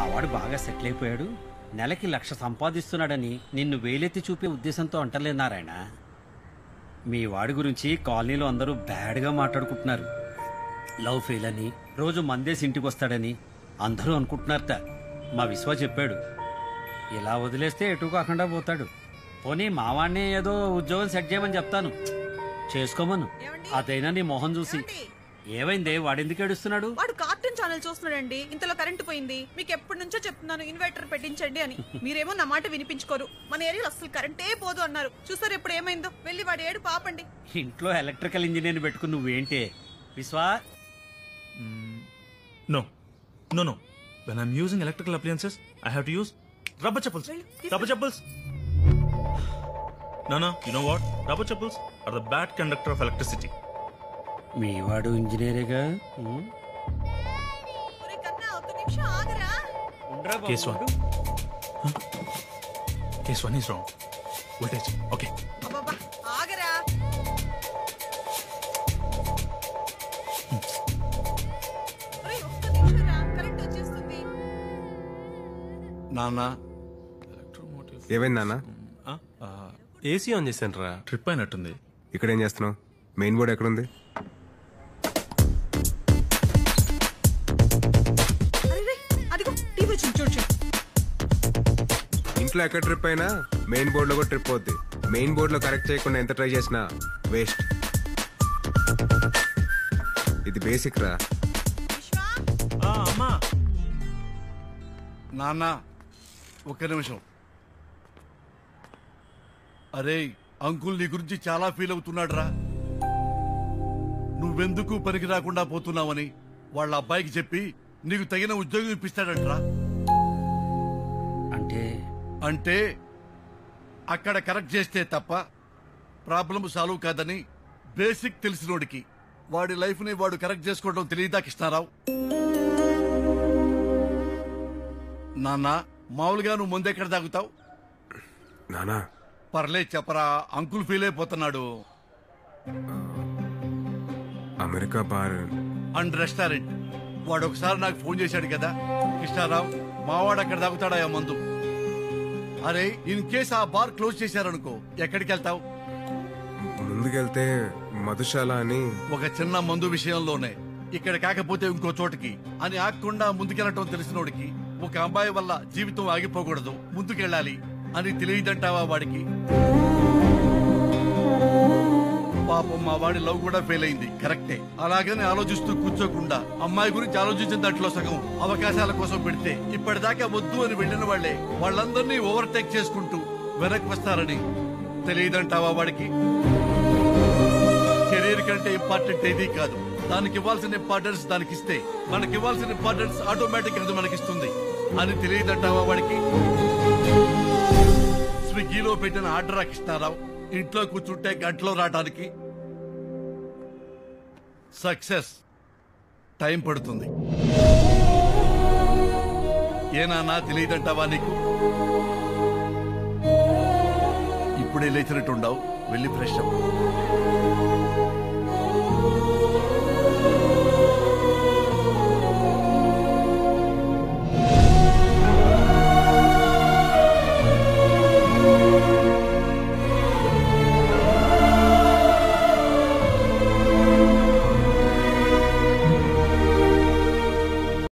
మావాడు బాగా సెటిల్ అయిపోయాడు నెలకి లక్ష సంపాదిస్తున్నాడని నిన్ను వేలెత్తి చూపే ఉద్దేశంతో అంటలేదు నారాయణ మీ వాడి గురించి కాలనీలో అందరూ బ్యాడ్గా మాట్లాడుకుంటున్నారు లవ్ ఫెయిల్ అని రోజు మందేసి ఇంటికి వస్తాడని అందరూ అనుకుంటున్నారట మా విశ్వ చెప్పాడు ఇలా వదిలేస్తే ఎటు కాకుండా పోతాడు పోనీ మావాడిని ఏదో ఉద్యోగం సెట్ చేయమని చెప్తాను చేసుకోమను ఏమండి? అదైనా నీ మొహం చూసి ఏమండి? ఏమైందే వాడెందుకు ఏడుస్తున్నాడు వాడు కార్టూన్ ఛానల్ చూస్తున్నాడండి ఇంతలో కరెంటు పోయింది మీకు ఎప్పటి నుంచో చెప్తున్నాను ఇన్వర్టర్ పెట్టించండి అని మీరేమో నా మాట వినిపించుకోరు మన ఏరియాలో అసలు కరెంటే పోదు అన్నారు చూసారు ఇప్పుడు ఏమైందో వెళ్ళి వాడి ఏడు పాపండి ఇంట్లో ఎలక్ట్రికల్ ఇంజనీర్ పెట్టుకుని నువ్వేంటే విశ్వా No. No, no. When I'm using electrical appliances, I have to use rubber chappals. Well, this Rubber is- chappals. No, no. You know what? Rubber chappals are the bad conductor of electricity. మీ వాడు ఇంజనీరేగా ఉం? ఒరే కన్నా ఒక్క నిమిషం ఆగరా ఉండ్రా బాబు, Case one. ఉండు. Case one is wrong. Voltage. Okay. అబ్బబ్బా ఆగరా ఒరేయ్, ఒక్క నిమిషం రా కరెంట్ వచ్చేస్తుంది నాన్న ఏమైంది నాన్న ఏసీ ఆన్ చేశాను రా ట్రిప్ అయినట్టుంది ఇక్కడ ఏం చేస్తున్నావు మెయిన్ బోర్డ్ ఎక్కడుంది అరే రే, అదిగో టీవీ వచ్చింది చూడు చూడు ఇంట్లో ఎక్కడ ట్రిప్ అయినా మెయిన్ బోర్డ్ లో కూడా ట్రిప్ అవుద్ది మెయిన్ బోర్డ్ లో కరెక్ట్ చేయకుండా ఎంత ట్రై చేసినా వేస్ట్ ఇది బేసిక్ రా విశ్వా అమ్మా నాన్న ఒక్క నిమిషం అరే అంకుల్ నీ గురించి చాలా ఫీల్ అవుతున్నాడు రా నువ్వెందుకు పనికి రాకుండా పోతున్నావని వాళ్ళ అబ్బాయికి చెప్పి నీకు తగిన ఉద్యోగం ఇప్పిస్తాడంట్రా అంటే అంటే అక్కడ కరెక్ట్ చేస్తే తప్ప ప్రాబ్లం సాల్వ్ కాదని బేసిక్ తెలిసినోడికి వాడి లైఫ్ ని వాడు కరెక్ట్ చేసుకోవడం తెలియదా కృష్ణారావు నాన్న మామూలుగా నువ్వు ముందెక్కడ తాగుతావు నానా పర్లే చెప్పరా అంకుల్ ఫీల్ అయిపోతున్నాడు అమెరికా బార్ అండ్ రెస్టారెంట్ వాడు ఒకసారి నాకు ఫోన్ చేశాడు కదా కృష్ణారావు మావాడు అక్కడ తాగుతాడా ఆ మందు అరే ఇన్ కేస్ ఆ బార్ క్లోజ్ చేశారనుకో ఎక్కడికి వెళ్తావు ముందుకెళ్తే మధుశాల అని ఒక చిన్న మందు విషయంలోనే ఇక్కడ కాకపోతే ఇంకో చోటికి అని ఆగకుండా ముందుకెళ్ళటం తెలిసినోడికి ఒక అమ్మాయి వల్ల జీవితం ఆగిపోకూడదు ముందుకెళ్ళాలి అని తెలియదంటావా వాడికి పాపం మా వాడి లవ్ కూడా ఫెయిల్ అయింది కరెక్టే అలాగని ఆలోచిస్తూ కూర్చోకుండా అమ్మాయి గురించి ఆలోచించిన దాంట్లో సగం అవకాశాల కోసం పెడితే ఇప్పటిదాకా వద్దు అని వెళ్ళిన వాళ్లే వాళ్ళందరినీ ఓవర్టేక్ చేసుకుంటూ వెనక్కి వస్తారని తెలియదంటావా వాడికి కెరీర్ కంటే ఇంపార్టెంట్ ఏదీ కాదు దానికి ఇవ్వాల్సిన ఇంపార్టెన్స్ దానికి ఇస్తే మనకి ఇవ్వాల్సిన ఇంపార్టెన్స్ ఆటోమేటిక్ అది మనకిస్తుంది అని తెలియదంటావా వాడికి స్విగ్గీలో పెట్టిన ఆర్డర్ ఇస్తారావు ఇంట్లో కూర్చుంటే గంటలో రావడానికి సక్సెస్ టైం పడుతుంది ఏనానా తెలియదంటావా నీకు ఇప్పుడే లేచినట్టుండవు వెళ్ళి ఫ్రెష్ అవ్వు